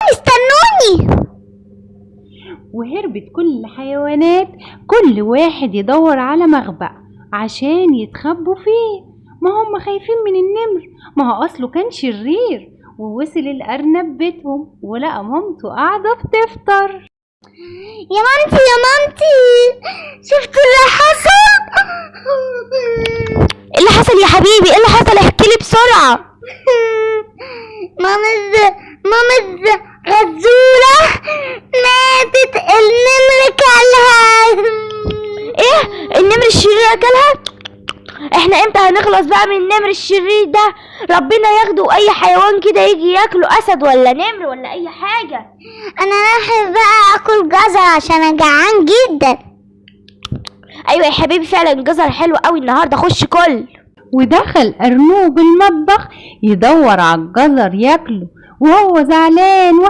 استنوني وهربت كل الحيوانات كل واحد يدور على مخبأ عشان يتخبوا فيه ما هم خايفين من النمر ما هو أصله كان شرير ووصل الأرنب بيتهم ولقى مامته قاعدة بتفطر يا مامتي يا مامتي شفت اللي حصل ايه اللي حصل يا حبيبي ايه اللي حصل احكي لي بسرعه ماما الز... ماما الز... غزولة ماتت النمر كلها ايه النمر الشرير اكلها احنا امتى هنخلص بقى من النمر الشرير ده ربنا ياخده اي حيوان كده يجي ياكله اسد ولا نمر ولا اي حاجه انا رايح بقى اكل جزر عشان انا جعان جدا ايوه يا حبيبي فعلا الجزر حلو قوي النهارده خش كل ودخل أرنوب المطبخ يدور على الجزر ياكله وهو زعلان